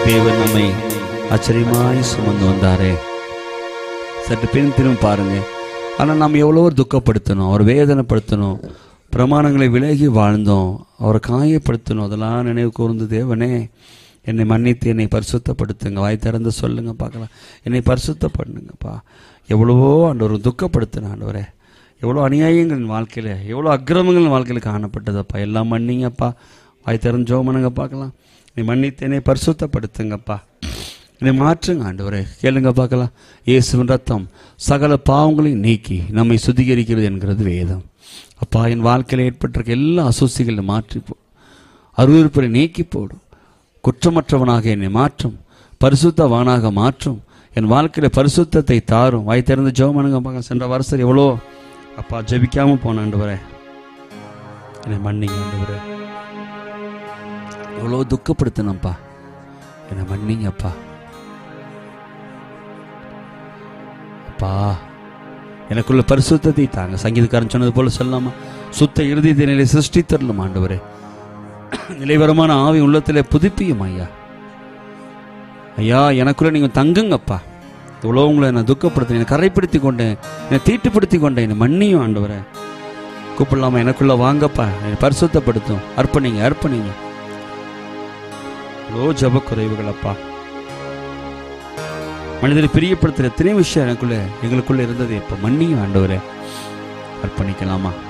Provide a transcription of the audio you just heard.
தேவன் நம்மை ஆச்சரியமாய் சுமந்து வந்தாரே சற்று பின் திரும்ப பாருங்க ஆனால் நாம் எவ்வளவோ துக்கப்படுத்தணும் அவர் வேதனைப்படுத்தணும் பிரமாணங்களை விலகி வாழ்ந்தோம் அவரை காயப்படுத்தணும் அதெல்லாம் நினைவு கூர்ந்து தேவனே என்னை மன்னித்து என்னை பரிசுத்தப்படுத்துங்க வாய் திறந்து சொல்லுங்க பார்க்கலாம் என்னை பரிசுத்தப்படுங்கப்பா எவ்வளவோ ஆண்டவர் துக்கப்படுத்தின ஆண்டவரே எவ்வளோ அநியாயங்கள் என் வாழ்க்கையில் எவ்வளோ அக்கிரமங்கள் என் வாழ்க்கையில் காணப்பட்டதப்பா எல்லாம் மன்னிங்கப்பா வாய் திறந்து ஜோமனுங்க பார்க்கலாம் நீ மன்னித்து என்னை பரிசுத்தப்படுத்துங்கப்பா என்னை மாற்றுங்க ஆண்டவரே கேளுங்க பார்க்கலாம் இயேசுவின் ரத்தம் சகல பாவங்களையும் நீக்கி நம்மை சுத்திகரிக்கிறது என்கிறது வேதம் அப்பா என் வாழ்க்கையில் ஏற்பட்டிருக்க எல்லா அசூசிகளை மாற்றி போ அருவருப்பை நீக்கி போடும் குற்றமற்றவனாக என்னை மாற்றும் பரிசுத்தவானாக மாற்றும் என் வாழ்க்கையில பரிசுத்தத்தை தாரும் வாய் திறந்து ஜெபமனுங்க பார்க்க சென்ற வருஷம் எவ்வளோ அப்பா ஜெபிக்காம போன ஆண்டவரே என்னை மன்னிங்க ஆண்டவரே எவ்வளோ துக்கப்படுத்தினப்பா என்னை மன்னிங்கப்பா அப்பா எனக்குள்ள பரிசுத்தத்தை தாங்க சங்கீதக்காரன் சொன்னது போல சொல்லாமா சுத்த இறுதி நிலை சிருஷ்டி தரலும் ஆண்டவரே நிலைவரமான ஆவி உள்ளத்திலே புதுப்பியும் ஐயா ஐயா எனக்குள்ள நீங்க தங்குங்கப்பா இவ்வளோ உங்களை நான் துக்கப்படுத்தினேன் என்னை கரைப்படுத்தி கொண்டேன் என்னை தீட்டுப்படுத்தி கொண்டேன் என்னை மன்னியும் ஆண்டவரே கூப்பிடலாமா எனக்குள்ள வாங்கப்பா என்னை பரிசுத்தப்படுத்தும் அர்ப்பணிங்க அர்ப்பணிங்க இவ்வளோ ஜப குறைவுகள் அப்பா மனிதரை பிரியப்படுத்துகிற எத்தனை விஷயம் எனக்குள்ள எங்களுக்குள்ள இருந்தது எப்போ மன்னியும் ஆண்டவரே அர்ப்பணிக்கலாமா